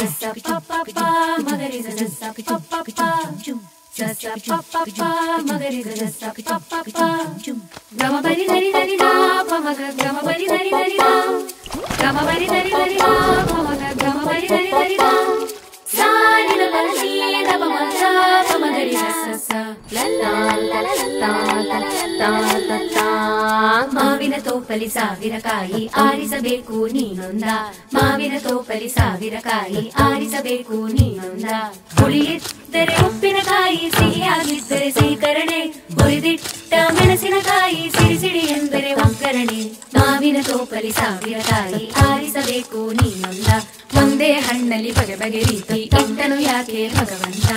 ಸಸ ಪ ಪ ಪ ಮಗರಿ ಸಸ ಪ ಪ ಪ ಸಸ ಪ ಪ ಪ ಮಗರಿ ಸಸ ಪ ಪ ಪ ಗಮ ಬರಿ ಧರಿ ಧರಿ ದ ಪ ಮಗ ಗಮ ಬರಿ ಧರಿ ಧರಿ ದ ಗಮ ಬರಿ ಧರಿ ಧರಿ ದ ಪ ಮಗ ಗಮ ಬರಿ ಧರಿ ಧರಿ ದ ಸಾ ನಿ ಲ ಲ ಲ ನೀ ದ ಪ ಮ ಸ ಪ ಮ ಧರಿ ಸ ಸ ಲ ಲ ಲ ಲ ಲ ತ ತ ತ ತ ತ ಮಾವಿನ ತೋಪಲಿ ಸಾವಿರ ಕಾಯಿ ಆರಿಸಬೇಕು ನೀನೊಂದ ಮಾವಿನ ತೋಪಲಿ ಸಾವಿರ ಕಾಯಿ ಆರಿಸಬೇಕು ನೀನೊಂದ ಹುಳಿಯಿದ್ದರೆ ಉಪ್ಪಿನಕಾಯಿ ಸಿಹಿಯಾಗಿದ್ದರೆ ಸೀಕರಣೆ ಹುರಿದಿಟ್ಟ ಮೆಣಸಿನಕಾಯಿ ಸಿಡಿ ಸಿಡಿ ಎಂದರೆ ಒಗ್ಗರಣೆ ಮಾವಿನ ತೋಪಲಿ ಸಾವಿರ ಕಾಯಿ ಆರಿಸಬೇಕು ನೀನೊಂದ ಒಂದೇ ಹಣ್ಣಲ್ಲಿ ಬಗೆ ಬಗೆ ರೀತಿ ಇಟ್ಟನು ಯಾಕೆ ಭಗವಂತ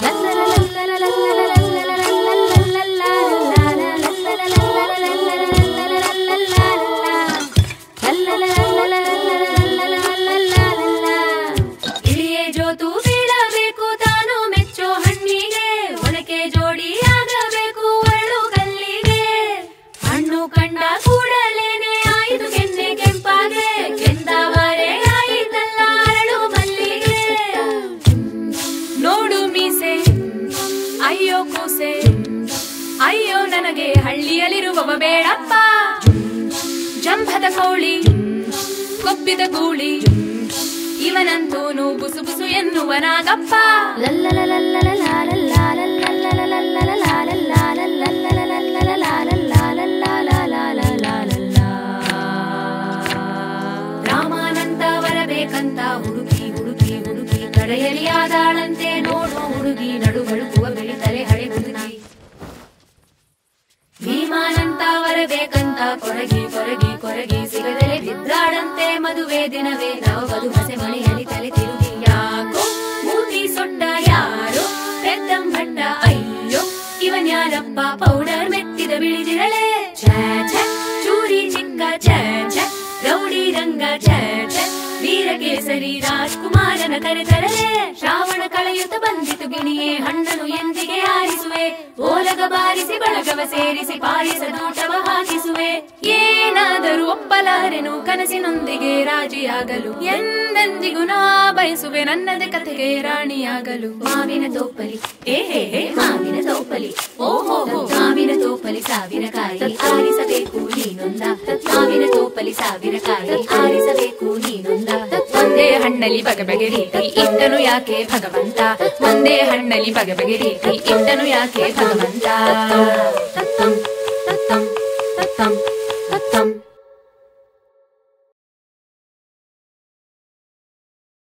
ಇಳಿಯೇ ಜೋತು ಬೀಳಬೇಕು ತಾನು ಮೆಚ್ಚೋ ಹಣ್ಣಿಗೆ ಒನಕೆ ಜೋಡಿ ಆಗಬೇಕು ಒಳ್ಳು ಕಲ್ಲಿಗೆ ಹಣ್ಣು ಕಂಡ ಕೂಡಲೇನೆ ಆಯಿತು ಕೆನ್ನೆ ಕೆಂಪಾಗೆ ಕೆಂದಾವರೆ ಆಯಿತಲ್ಲ ಅರಳು ಮಲ್ಲಿಗೆ ನೋಡು ಮೀಸೆ ಅಯ್ಯೋ ಕೂಸೆ ಅಯ್ಯೋ ನನಗೆ ಹಳ್ಳಿಯಲ್ಲಿರುವವ ಬೇಡಪ್ಪ ಜಂಭದ ಕೋಳಿ ಕೊಬ್ಬಿದ ಗೂಳಿ ಇವನಂತೂನು ಬುಸು ಬುಸು ಎನ್ನುವನಾಗಪ್ಪ ರಾಮಾನಂದ ಬರಬೇಕಂತ ಹುಡುಕಿ ಹುಡುಕಿ ಹುಡುಕಿ ಕಡೆಯಲ್ಲಿ ಆದಾಳಂತೆ ನೋಡುವ ಹುಡುಗಿ ನಡುಬಳುಕುವ ಬೆಳಿತಲೆ ಹಳೆ ಹುಡುಗಿ ಭೀಮಾನಂತ ಬರಬೇಕಂತ ಕೊರಗಿ ಕೊರಗಿ ಕೊರಗಿ ಸಿಗದಲೆ ಬಿದ್ದಾಡಂತೆ ಮದುವೆ ದಿನವೇ ನಾವು ಬದು ಹಸೆ ಮನೆಯಲ್ಲಿ ತಲೆ ತಿರುಗಿ ಯಾಕೋ ಮೂತಿ ಸೊಟ್ಟ ಯಾರೋ ಪೆದ್ದಂ ಭಟ್ಟ ಅಯ್ಯೋ ಇವನ್ ಯಾರಪ್ಪ ಪೌಡರ್ ಮೆತ್ತಿದ ಬಿಳಿದಿರಳೆ ಛೇ ಛೇ ಚೂರಿ ಚಿಕ್ಕ ಛೇ ಛೇ ರೌಡಿ ರಂಗ ಛೇ ಛೇ ವೀರಕೇಸರಿ ರಾಜ್ಕುಮಾರನ ಕರೆತರಲೆ ಶ್ರಾವಣ ಕಳೆಯುತ್ತ ಬಂದಿತು ಗಿಣಿಯೇ ಹಣ್ಣನು ಎಂದಿಗೆ ಆರಿಸುವೆ ಓಲಗ ಬಾರಿಸಿ ಬಳಗವ ಸೇರಿಸಿ ಪಾಯಸ ದೂಟವ ಹಾಕಿಸುವೆ ಏನಾದರೂ ಒಪ್ಪಲಾರೆನು ಕನಸಿನೊಂದಿಗೆ ರಾಜಿಯಾಗಲು ಎಂದೆಂದಿಗೂ ನಾ ಬಯಸುವೆ ನನ್ನದೇ ಕಥೆಗೆ ರಾಣಿಯಾಗಲು ಮಾವಿನ ತೋಪಲಿ ಏ ಹೇ ಹೇ ಮಾವಿನ ತೋಪಲಿ ಓಹೋ ಮಾವಿನ ತೋಪಲಿ ಸಾವಿರ ಕಾಯಿ ಆರಿಸಬೇಕು ನೀನೊಂದ ಮಾವಿನ ತೋಪಲಿ ಸಾವಿರ ಕಾಯಿ ಆರಿಸಬೇಕು ನೀನೊಂದ ಒಂದೇ ಹಣ್ಣಲ್ಲಿ ಬಗೆ ಬಗೆ ರೀತಿ ಇಟ್ಟನು ಯಾಕೆ ಭಗವಂತ ಒಂದೇ ಹಣ್ಣಲ್ಲಿ ಬಗೆ ಬಗೆ ರೀತಿ ಇಟ್ಟನು ಯಾಕೆ ಭಗವಂತ ತತ್ತಂ ತತ್ತಂ ತತ್ತಂ